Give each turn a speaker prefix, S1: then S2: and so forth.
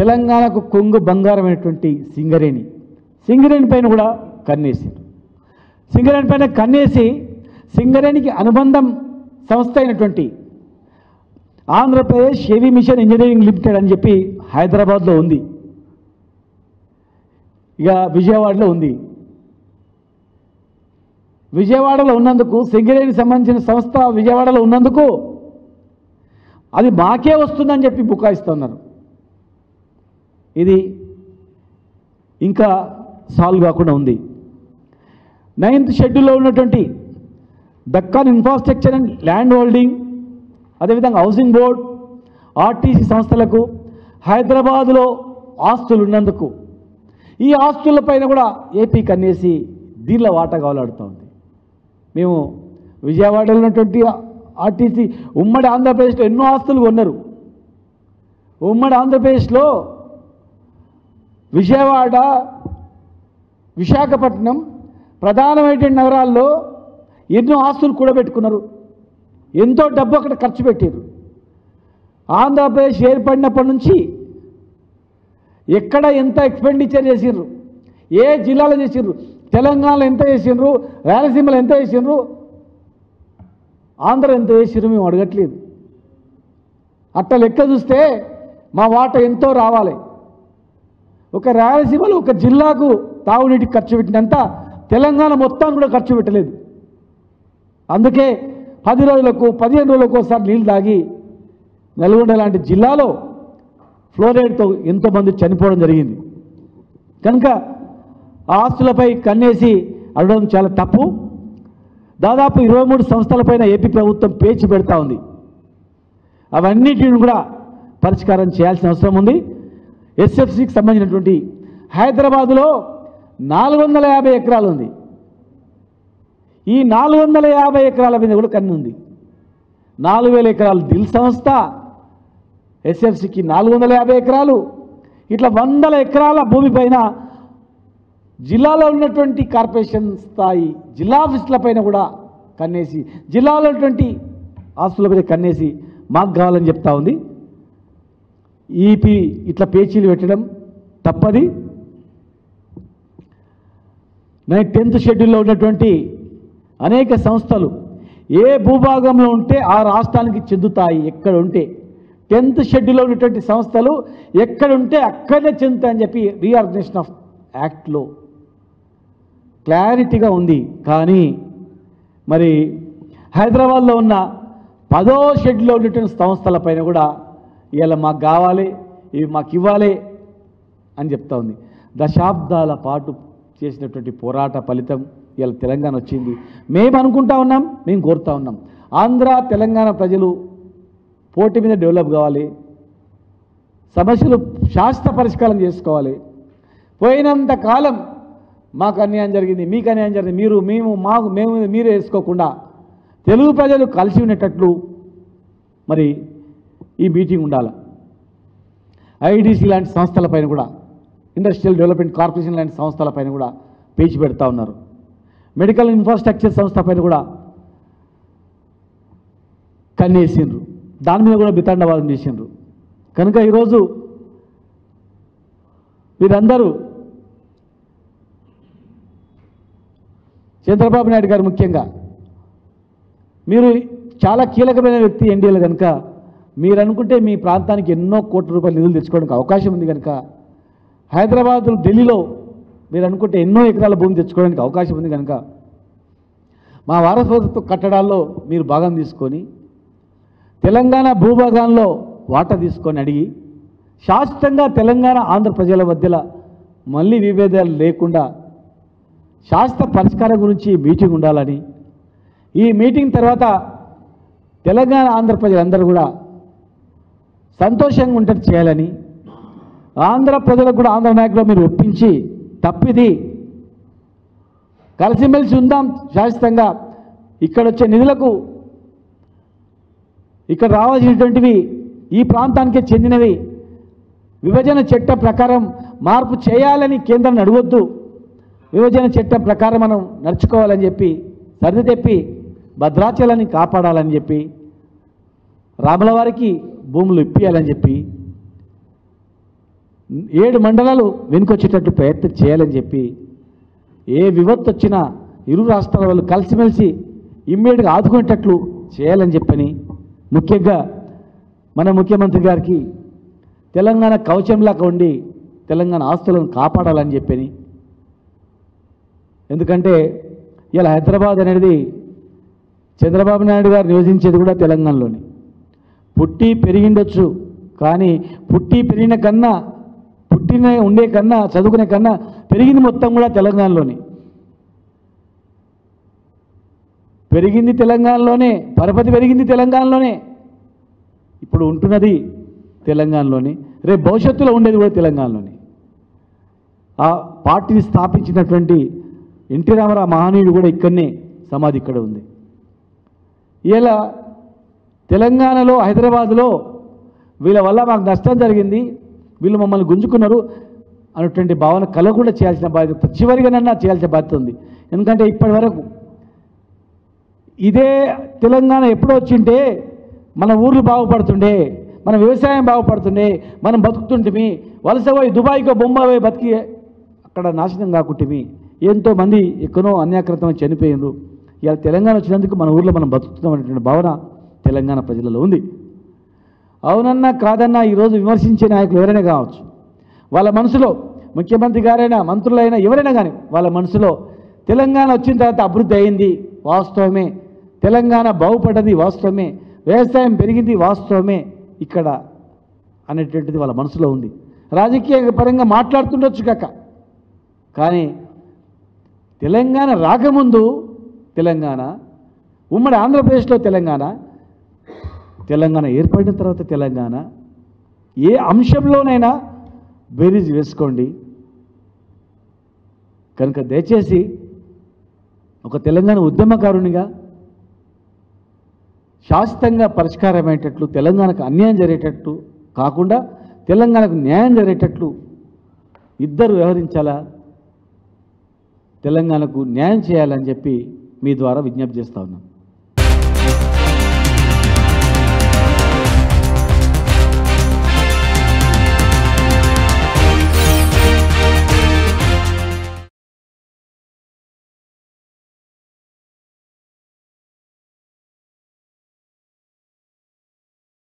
S1: తెలంగాణకు కొంగు బంగారమైనటువంటి సింగరేణి సింగరేణి పైన కూడా కన్నేసారు సింగరేణి పైన కన్నేసి సింగరేణికి అనుబంధం సంస్థ అయినటువంటి Andhra Pradesh heavy machine engineering limited అని చెప్పి హైదరాబాద్లో ఉంది ఇక విజయవాడలో ఉంది విజయవాడలో ఉన్నందుకు సింగరేణికి సంబంధించిన సంస్థ విజయవాడలో ఉన్నందుకు అది మాకే వస్తుందని చెప్పి బుకాయిస్తున్నారు ఇది ఇంకా సాల్వ్ కాకుండా ఉంది నైన్త్ షెడ్యూల్లో ఉన్నటువంటి Deccan infrastructure and land holding అదేవిధంగా హౌసింగ్ బోర్డ్ ఆర్టీసీ సంస్థలకు హైదరాబాదులో ఆస్తులు ఉన్నందుకు ఈ ఆస్తులపైన కూడా ఏపీ కన్నేసి దీనిలో వాటా కావాలాడుతూ ఉంది మేము విజయవాడలో ఉన్నటువంటి ఆర్టీసీ ఉమ్మడి ఆంధ్రప్రదేశ్లో ఎన్నో ఆస్తులు కొన్నారు ఉమ్మడి ఆంధ్రప్రదేశ్లో విజయవాడ విశాఖపట్నం ప్రధానమైనటువంటి నగరాల్లో ఎన్నో ఆస్తులు కూడబెట్టుకున్నారు ఎంతో డబ్బు అక్కడ ఖర్చు పెట్టారు ఆంధ్రప్రదేశ్ ఏర్పడినప్పటి నుంచి ఎక్కడ ఎంత ఎక్స్పెండిచర్ చేసిండ్రు ఏ జిల్లాలో చేసిండ్రు తెలంగాణలో ఎంత చేసిండ్రు రాయలసీమలో ఎంత చేసిండ్రు ఆంధ్ర ఎంత చేసిండ్రు మేము అడగట్లేదు అట్ట లెక్క చూస్తే మా వాట ఎంతో రావాలి ఒక రాయలసీమలో ఒక జిల్లాకు తాగునీటికి ఖర్చు పెట్టినంత తెలంగాణ మొత్తాన్ని కూడా ఖర్చు పెట్టలేదు అందుకే పది రోజులకు పదిహేను రోజులకు ఒకసారి నీళ్ళు తాగి నల్గొండ లాంటి జిల్లాలో ఫ్లోరైడ్తో ఎంతోమంది చనిపోవడం జరిగింది కనుక ఆ ఆస్తులపై కన్నేసి అడగడం చాలా తప్పు దాదాపు ఇరవై మూడు సంస్థలపైన ఏపీ ప్రభుత్వం పేచి పెడతా ఉంది అవన్నిటిని కూడా పరిష్కారం చేయాల్సిన అవసరం ఉంది ఎస్ఎఫ్సికి సంబంధించినటువంటి హైదరాబాదులో నాలుగు వందల యాభై ఎకరాలు ఉంది ఈ నాలుగు వందల యాభై ఎకరాల మీద కూడా కన్ను ఉంది నాలుగు వేల ఎకరాలు దిల్ సంస్థ ఎస్ఎఫ్సికి నాలుగు వందల యాభై ఎకరాలు ఇట్లా వందల ఎకరాల భూమి పైన జిల్లాలో ఉన్నటువంటి కార్పొరేషన్ స్థాయి జిల్లా ఆఫీసుల పైన కూడా కన్నేసి జిల్లాలో ఉన్నటువంటి ఆస్తుల మీద కన్నేసి మాకు కావాలని చెప్తా ఉంది ఈపీ ఇట్లా పేచీలు పెట్టడం తప్పది నైట్ టెన్త్ షెడ్యూల్లో ఉన్నటువంటి అనేక సంస్థలు ఏ భూభాగంలో ఉంటే ఆ రాష్ట్రానికి చెందుతాయి ఎక్కడ ఉంటే టెన్త్ షెడ్యూల్లో ఉన్నటువంటి సంస్థలు ఎక్కడ ఉంటే అక్కడనే చెందుతాయని చెప్పి రీఆర్గనైజేషన్ ఆఫ్ యాక్ట్లో క్లారిటీగా ఉంది కానీ మరి హైదరాబాద్లో ఉన్న పదో షెడ్యూల్లో ఉన్నటువంటి సంస్థలపైన కూడా ఇలా మాకు కావాలి ఇవి మాకు ఇవ్వాలి అని చెప్తా ఉంది దశాబ్దాల పాటు చేసినటువంటి పోరాట ఫలితం ఇలా తెలంగాణ వచ్చింది మేము అనుకుంటా ఉన్నాం మేము కోరుతా ఉన్నాం ఆంధ్ర తెలంగాణ ప్రజలు పోటీ మీద డెవలప్ కావాలి సమస్యలు శాశ్వత పరిష్కారం చేసుకోవాలి పోయినంత కాలం మాకు అన్యాయం జరిగింది మీకు అన్యాయం జరిగింది మీరు మేము మాకు మేము మీరు వేసుకోకుండా తెలుగు ప్రజలు కలిసి ఉండేటట్లు మరి ఈ మీటింగ్ ఉండాలి ఐడిసి లాంటి సంస్థలపైన కూడా ఇండస్ట్రియల్ డెవలప్మెంట్ కార్పొరేషన్ లాంటి సంస్థలపైన కూడా పేచి పెడతా ఉన్నారు మెడికల్ ఇన్ఫ్రాస్ట్రక్చర్ సంస్థ పైన కూడా కన్నేసిండ్రు దాని మీద కూడా బితాండవాదం చేసిండ్రు కనుక ఈరోజు వీరందరూ చంద్రబాబు నాయుడు గారు ముఖ్యంగా మీరు చాలా కీలకమైన వ్యక్తి ఎన్డీఏలో కనుక మీరు అనుకుంటే మీ ప్రాంతానికి ఎన్నో కోట్ల రూపాయల నిధులు తెచ్చుకోవడానికి అవకాశం ఉంది కనుక హైదరాబాద్ ఢిల్లీలో మీరు అనుకుంటే ఎన్నో ఎకరాల భూమి తెచ్చుకోవడానికి అవకాశం ఉంది కనుక మా వారసత్వ కట్టడాల్లో మీరు భాగం తీసుకొని తెలంగాణ భూభాగంలో వాటా తీసుకొని అడిగి శాశ్వతంగా తెలంగాణ ఆంధ్ర ప్రజల మధ్యలో మళ్ళీ విభేదాలు లేకుండా శాశ్వత పరిష్కారం గురించి మీటింగ్ ఉండాలని ఈ మీటింగ్ తర్వాత తెలంగాణ ఆంధ్ర ప్రజలందరూ కూడా సంతోషంగా ఉంటే చేయాలని ఆంధ్ర ప్రజలకు కూడా ఆంధ్ర నాయకులు మీరు ఒప్పించి తప్పిది కలిసిమెలిసి ఉందాం శాశ్వతంగా ఇక్కడ వచ్చే నిధులకు ఇక్కడ రావాల్సినటువంటివి ఈ ప్రాంతానికే చెందినవి విభజన చట్టం ప్రకారం మార్పు చేయాలని కేంద్రాన్ని అడగొద్దు విభజన చట్టం ప్రకారం మనం నడుచుకోవాలని చెప్పి సరిది తెప్పి భద్రాచలాన్ని కాపాడాలని చెప్పి రాముల వారికి భూములు ఇప్పియాలని చెప్పి ఏడు మండలాలు వెనుకొచ్చేటట్టు ప్రయత్నం చేయాలని చెప్పి ఏ విపత్తు వచ్చినా ఇరు రాష్ట్రాల వాళ్ళు కలిసిమెలిసి ఇమ్మీడియట్గా ఆదుకునేటట్లు చేయాలని చెప్పని ముఖ్యంగా మన ముఖ్యమంత్రి గారికి తెలంగాణ కవచంలాగా ఉండి తెలంగాణ ఆస్తులను కాపాడాలని చెప్పని ఎందుకంటే ఇలా హైదరాబాద్ అనేది చంద్రబాబు నాయుడు గారు నివసించేది కూడా తెలంగాణలోనే పుట్టి పెరిగిండొచ్చు కానీ పుట్టి పెరిగిన కన్నా పుట్టిన ఉండే కన్నా చదువుకునే కన్నా పెరిగింది మొత్తం కూడా తెలంగాణలోనే పెరిగింది తెలంగాణలోనే పరపతి పెరిగింది తెలంగాణలోనే ఇప్పుడు ఉంటున్నది తెలంగాణలోనే రేపు భవిష్యత్తులో ఉండేది కూడా తెలంగాణలోనే ఆ పార్టీని స్థాపించినటువంటి ఎన్టీ రామారావు మహనీయుడు కూడా ఇక్కడనే సమాధి ఇక్కడ ఉంది ఇలా తెలంగాణలో హైదరాబాద్లో వీళ్ళ వల్ల మాకు నష్టం జరిగింది వీళ్ళు మమ్మల్ని గుంజుకున్నారు అన్నటువంటి భావన కలగకుండా చేయాల్సిన బాధ్యత చివరిగానన్నా చేయాల్సిన బాధ్యత ఉంది ఎందుకంటే ఇప్పటి వరకు ఇదే తెలంగాణ ఎప్పుడో వచ్చింటే మన ఊర్లు బాగుపడుతుండే మన వ్యవసాయం బాగుపడుతుండే మనం బతుకుతుంటిమి వలస పోయి దుబాయ్కో బొంబాయి పోయి బతికి అక్కడ నాశనం కాకుంటిమి ఎంతో మంది ఎక్కడో అన్యాకృతమై చనిపోయినారు ఇలా తెలంగాణ వచ్చినందుకు మన ఊర్లో మనం బతుకుతున్నాం అనేటువంటి భావన తెలంగాణ ప్రజలలో ఉంది అవునన్నా కాదన్నా ఈరోజు విమర్శించే నాయకులు ఎవరైనా కావచ్చు వాళ్ళ మనసులో ముఖ్యమంత్రి గారైనా మంత్రులైనా ఎవరైనా కానీ వాళ్ళ మనసులో తెలంగాణ వచ్చిన తర్వాత అభివృద్ధి అయింది వాస్తవమే తెలంగాణ బాగుపడ్డది వాస్తవమే వ్యవసాయం పెరిగింది వాస్తవమే ఇక్కడ అనేటువంటిది వాళ్ళ మనసులో ఉంది రాజకీయ పరంగా మాట్లాడుతుండొచ్చు కాక కానీ తెలంగాణ రాకముందు తెలంగాణ ఉమ్మడి ఆంధ్రప్రదేశ్లో తెలంగాణ తెలంగాణ ఏర్పడిన తర్వాత తెలంగాణ ఏ అంశంలోనైనా బేరీజ్ వేసుకోండి కనుక దయచేసి ఒక తెలంగాణ ఉద్యమకారునిగా శాశ్వతంగా పరిష్కారమయ్యేటట్లు తెలంగాణకు అన్యాయం జరిగేటట్టు కాకుండా తెలంగాణకు న్యాయం జరిగేటట్లు ఇద్దరు వ్యవహరించాలా తెలంగాణకు న్యాయం చేయాలని చెప్పి మీ ద్వారా విజ్ఞప్తి చేస్తా ఉన్నాం